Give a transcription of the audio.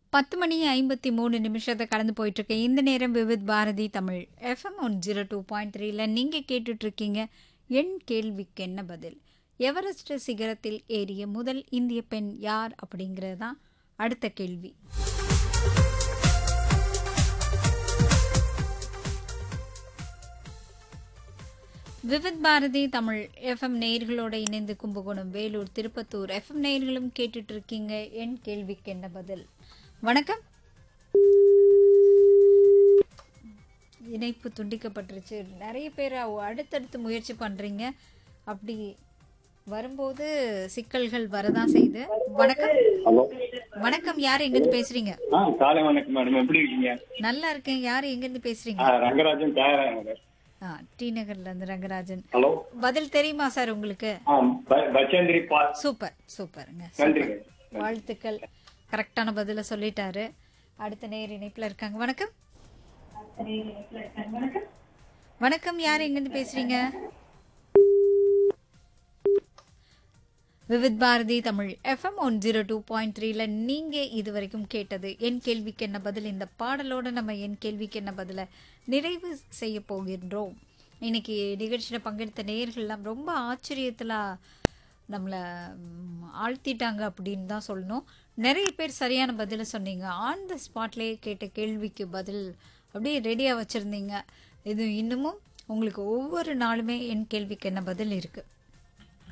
பத்து மணி ஐம்பத்தி மூணு நிமிஷத்தை கடந்து போயிட்டுருக்கு இந்த நேரம் Vividh Bharati Tamil FM one zero two point த்ரீல நீங்கள் கேட்டுட்ருக்கீங்க என் கேள்விக்கு என்ன பதில் எவரெஸ்ட் சிகரத்தில் ஏறிய முதல் இந்திய பெண் யார் அப்படிங்கிறது தான் அடுத்த கேள்வி விவித் பாரதி தமிழ் எஃப்எம் நேயர்களோட இணைந்து கும்பகோணம் வேலூர் திருப்பத்தூர் எஃப்எம் நேயர்களும் கேட்டுட்டு இருக்கீங்க என் கேள்விக்கு என்ன பதில் வணக்கம் இணைப்பு துண்டிக்கப்பட்டுருச்சு நிறைய பேர் அவ- அடுத்தடுத்து முயற்சி பண்றீங்க அப்படி வரும்போது சிக்கல்கள் வரதான் செய்யுது வணக்கம் ஹலோ வணக்கம் யார் எங்கிருந்து பேசுறீங்க ஆ காலை வணக்கம் மேடம் எப்படி இருக்கீங்க நல்லா இருக்கேன் யார் எங்கிருந்து பேசுறீங்க ஆ, ரங்கராஜன் தயாராக ஆ டி நகர்ல இருந்து ரங்கராஜன் ஹலோ பதில் தெரியுமா சார் உங்களுக்கு ஆ ப- பச்சேந்திரி பால் சூப்பர் சூப்பருங்க நன்றிங்க சூப்பர். வாழ்த்துக்கள் கரெக்டான பதில சொல்லிட்டாரு அடுத்த நேர் இணைப்புல இருக்காங்க வணக்கம் வணக்கம் யார் எங்கிருந்து பேசுறீங்க Vividh Bharati Tamil FM one zero two point த்ரீல நீங்கள் இது வரைக்கும் கேட்டது என் கேள்விக்கு என்ன பதில் இந்த பாடலோட நம்ம என் கேள்விக்கு என்ன பதிலை நிறைவு செய்ய போகின்றோம் இன்னைக்கு நிகழ்ச்சியில் பங்கெடுத்த நேயர்கள்லாம் ரொம்ப ஆச்சரியத்தில் நம்மளை ம், ஆழ்த்திட்டாங்க அப்படின்னு தான் சொல்லணும் நிறைய பேர் சரியான பதிலை சொன்னீங்க ஆன் த ஸ்பாட்லேயே கேட்ட கேள்விக்கு பதில் அப்படியே ரெடியாக வச்சுருந்தீங்க இது இன்னமும் உங்களுக்கு ஒவ்வொரு நாளுமே என் கேள்விக்கு என்ன பதில் இருக்குது